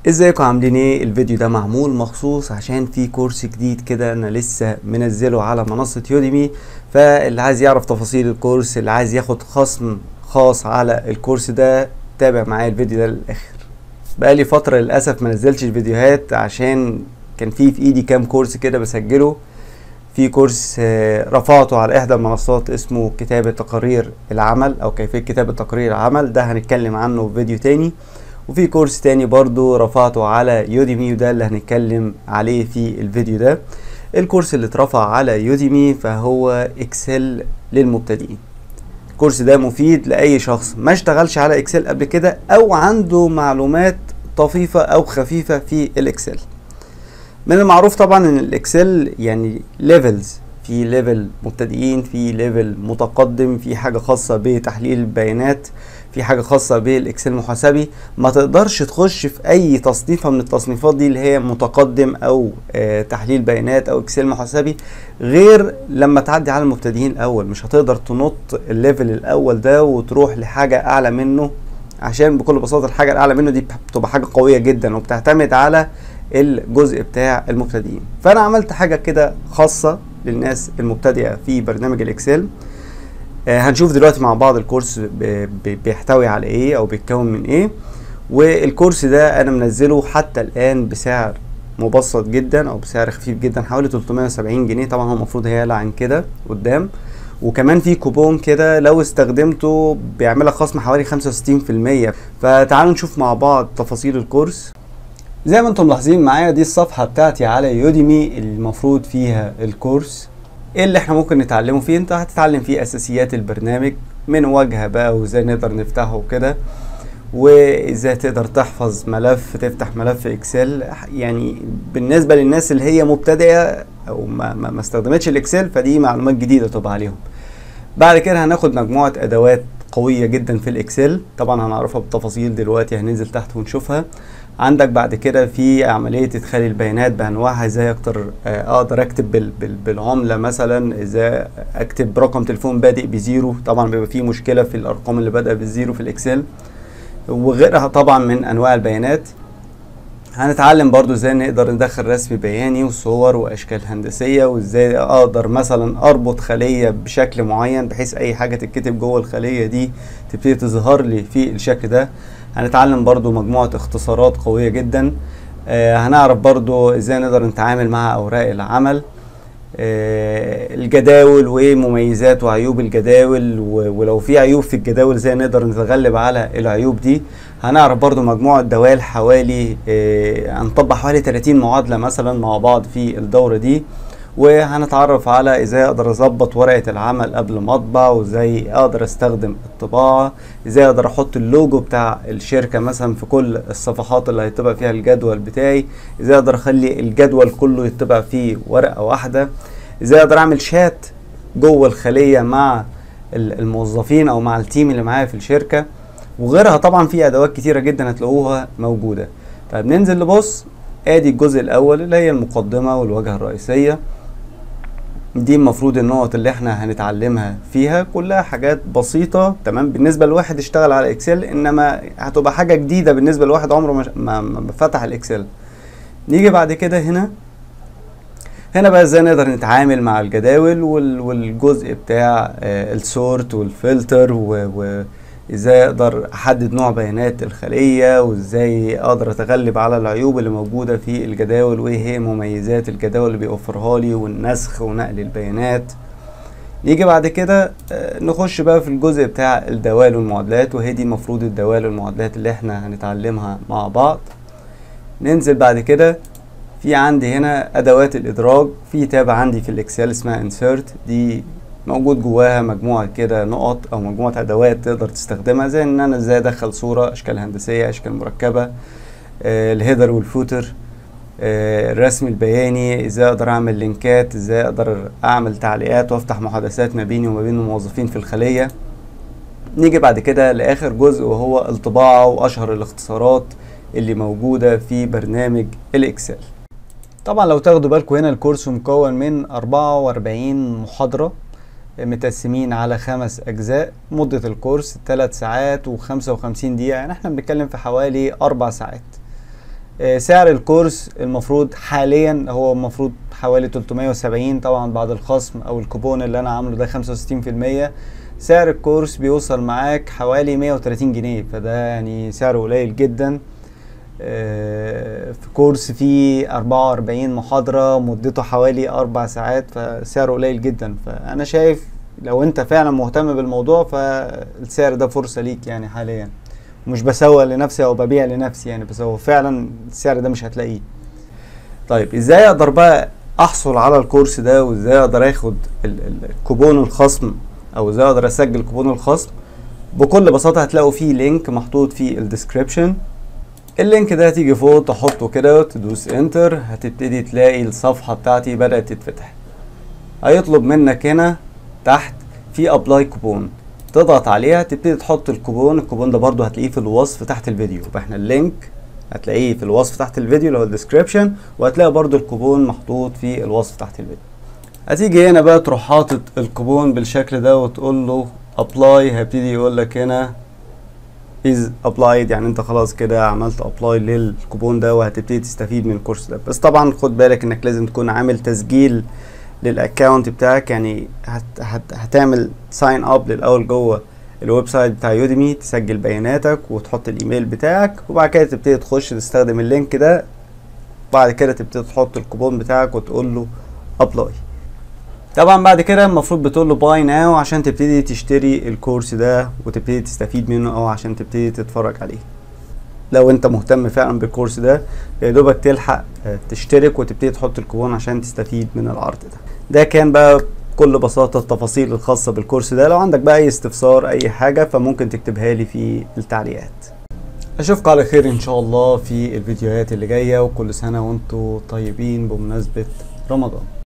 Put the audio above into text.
ازيكم عاملين ايه الفيديو ده معمول مخصوص عشان في كورس جديد كده انا لسه منزله على منصة يوديمي فاللي عايز يعرف تفاصيل الكورس اللي عايز ياخد خصم خاص على الكورس ده تابع معايا الفيديو ده للاخر بقالي فترة للأسف منزلتش فيديوهات عشان كان في في ايدي كام كورس كده بسجله في كورس آه، رفعته على احدى المنصات اسمه كتابة تقارير العمل او كيفية كتابة تقارير العمل ده هنتكلم عنه في فيديو تاني وفي كورس تاني برضو رفعته على يوديمي وده اللي هنتكلم عليه في الفيديو ده الكورس اللي اترفع على يوديمي فهو اكسل للمبتدئين الكورس ده مفيد لاي شخص ما اشتغلش على اكسل قبل كده او عنده معلومات طفيفة او خفيفة في الاكسل من المعروف طبعا ان الاكسل يعني ليفلز في ليفل مبتدئين في ليفل متقدم في حاجة خاصة بتحليل البيانات في حاجة خاصة بالاكسل محاسبي ما تقدرش تخش في اي تصنيفة من التصنيفات دي اللي هي متقدم او آه تحليل بيانات او اكسل محاسبي غير لما تعدي على المبتدئين الاول مش هتقدر تنط الليفل الاول ده وتروح لحاجة اعلى منه عشان بكل بساطة الحاجة الاعلى منه دي بتبقى حاجة قوية جدا وبتعتمد على الجزء بتاع المبتدئين فانا عملت حاجة كده خاصة للناس المبتدئة في برنامج الاكسل آه، هنشوف دلوقتي مع بعض الكورس ب- ب- بيحتوي على ايه او بيتكون من ايه والكورس ده انا منزله حتى الان بسعر مبسط جدا او بسعر خفيف جدا حوالي 370 جنيه طبعا هو المفروض هيعلى عن كده قدام وكمان في كوبون كده لو استخدمته بيعمل لك خصم حوالي 65% فتعالوا نشوف مع بعض تفاصيل الكورس زي ما انتم ملاحظين معايا دي الصفحة بتاعتي على يوديمي المفروض فيها الكورس ايه اللي احنا ممكن نتعلمه فيه انت هتتعلم فيه اساسيات البرنامج من واجهة بقى وازاي نقدر نفتحه وكده وازاي تقدر تحفظ ملف تفتح ملف اكسل يعني بالنسبة للناس اللي هي مبتدئة او ما, ما, ما استخدمتش الاكسل فدي معلومات جديدة تبقى عليهم بعد كده هناخد مجموعة ادوات قوية جدا في الاكسل طبعا هنعرفها بالتفاصيل دلوقتي هننزل تحت ونشوفها عندك بعد كده في عملية ادخال البيانات بانواعها ازاي اقدر آه، اقدر اكتب بال بال بالعملة مثلا ازاي اكتب رقم تليفون بادئ بزيرو طبعا بيبقى فيه مشكلة في الارقام اللي بادئة بالزيرو في الاكسل وغيرها طبعا من انواع البيانات هنتعلم برضو ازاي نقدر ندخل رسم بياني وصور واشكال هندسية وازاي اقدر مثلا اربط خلية بشكل معين بحيث اي حاجة تتكتب جوه الخلية دي تبتدي تظهر لي في الشكل ده هنتعلم برضو مجموعة اختصارات قوية جدا آه هنعرف برضو ازاي نقدر نتعامل مع اوراق العمل آه الجداول ومميزات وعيوب الجداول و- ولو في عيوب في الجداول ازاي نقدر نتغلب على العيوب دي هنعرف برضو مجموعة دوال حوالي آه هنطبق حوالي 30 معادلة مثلا مع بعض في الدورة دي وهنتعرف على ازاي اقدر اظبط ورقة العمل قبل ما اطبع وازاي اقدر استخدم الطباعة ازاي اقدر احط اللوجو بتاع الشركة مثلا في كل الصفحات اللي هيطبع فيها الجدول بتاعي ازاي اقدر اخلي الجدول كله يطبع فيه ورقة واحدة ازاي اقدر اعمل شات جوه الخلية مع ال- الموظفين او مع التيم اللي معايا في الشركة وغيرها طبعا في ادوات كتيرة جدا هتلاقوها موجودة طيب ننزل نبص ادي الجزء الاول اللي هي المقدمة والواجهة الرئيسية دي المفروض النقط اللي احنا هنتعلمها فيها كلها حاجات بسيطة تمام بالنسبة لواحد اشتغل على اكسل انما هتبقى حاجة جديدة بالنسبة لواحد عمره ما, ما, ما فتح الاكسل نيجي بعد كده هنا هنا بقى ازاي نقدر نتعامل مع الجداول وال- والجزء بتاع آه، السورت والفلتر و- وازاي اقدر احدد نوع بيانات الخلية وازاي اقدر اتغلب على العيوب اللي موجودة في الجداول وايه هي مميزات الجداول اللي بيوفرها لي والنسخ ونقل البيانات نيجي بعد كده آه، نخش بقى في الجزء بتاع الدوال والمعادلات وهي دي المفروض الدوال والمعادلات اللي احنا هنتعلمها مع بعض ننزل بعد كده في عندي هنا ادوات الادراج في تابع عندي في الاكسل اسمها insert دي موجود جواها مجموعة كده نقط او مجموعة ادوات تقدر تستخدمها زي ان انا ازاي ادخل صورة اشكال هندسية اشكال مركبة آه، الهيدر والفوتر آه، الرسم البياني ازاي اقدر اعمل لينكات ازاي اقدر اعمل تعليقات وافتح محادثات ما بيني وما بين الموظفين في الخلية نيجي بعد كده لاخر جزء وهو الطباعة واشهر الاختصارات اللي موجودة في برنامج الاكسل طبعا لو تاخدوا بالكم هنا الكورس مكون من 44 محاضرة متقسمين على خمس أجزاء مدة الكورس 3 ساعات و55 دقيقة يعني احنا بنتكلم في حوالي أربع ساعات آه، سعر الكورس المفروض حاليا هو المفروض حوالي 370 طبعا بعد الخصم او الكوبون اللي انا عامله ده 65% سعر الكورس بيوصل معاك حوالي 130 جنيه فده يعني سعره قليل جدا آه، في كورس فيه 44 محاضرة مدته حوالي أربع ساعات فسعره قليل جدا فأنا شايف لو أنت فعلا مهتم بالموضوع فالسعر ده فرصة ليك يعني حاليا مش بسوق لنفسي أو ببيع لنفسي يعني بس هو فعلا السعر ده مش هتلاقيه طيب ازاي اقدر بقى احصل على الكورس ده وازاي اقدر اخد ال- ال- الكوبون الخصم او ازاي اقدر اسجل كوبون الخصم بكل بساطة هتلاقوا فيه لينك محطوط في الديسكريبشن اللينك ده هتيجي فوق تحطه كده تدوس انتر هتبتدي تلاقي الصفحة بتاعتي بدأت تتفتح هيطلب منك هنا تحت في ابلاي كوبون تضغط عليها تبتدي تحط الكوبون الكوبون ده برضو هتلاقيه في الوصف تحت الفيديو يبقى احنا اللينك هتلاقيه في الوصف تحت الفيديو اللي هو الديسكريبشن وهتلاقي برضو الكوبون محطوط في الوصف تحت الفيديو هتيجي هنا بقى تروح حاطط الكوبون بالشكل ده وتقول له ابلاي هيبتدي يقول لك هنا از ابلايد يعني انت خلاص كده عملت ابلاي للكوبون ده وهتبتدي تستفيد من الكورس ده بس طبعا خد بالك انك لازم تكون عامل تسجيل للاكونت بتاعك يعني هت هت هتعمل ساين اب للاول جوه الويب سايت بتاع يوديمي تسجل بياناتك وتحط الايميل بتاعك وبعد كده تبتدي تخش تستخدم اللينك ده بعد كده تبتدي تحط الكوبون بتاعك وتقول له ابلاي طبعا بعد كده المفروض بتقول له باي ناو عشان تبتدي تشتري الكورس ده وتبتدي تستفيد منه او عشان تبتدي تتفرج عليه لو انت مهتم فعلا بالكورس ده يا دوبك تلحق آه، تشترك وتبتدي تحط الكوبون عشان تستفيد من العرض ده ده كان بقى بكل بساطة التفاصيل الخاصة بالكورس ده لو عندك بقى اي استفسار اي حاجة فممكن تكتبها لي في التعليقات اشوفكم على خير ان شاء الله في الفيديوهات اللي جاية وكل سنة وانتم طيبين بمناسبة رمضان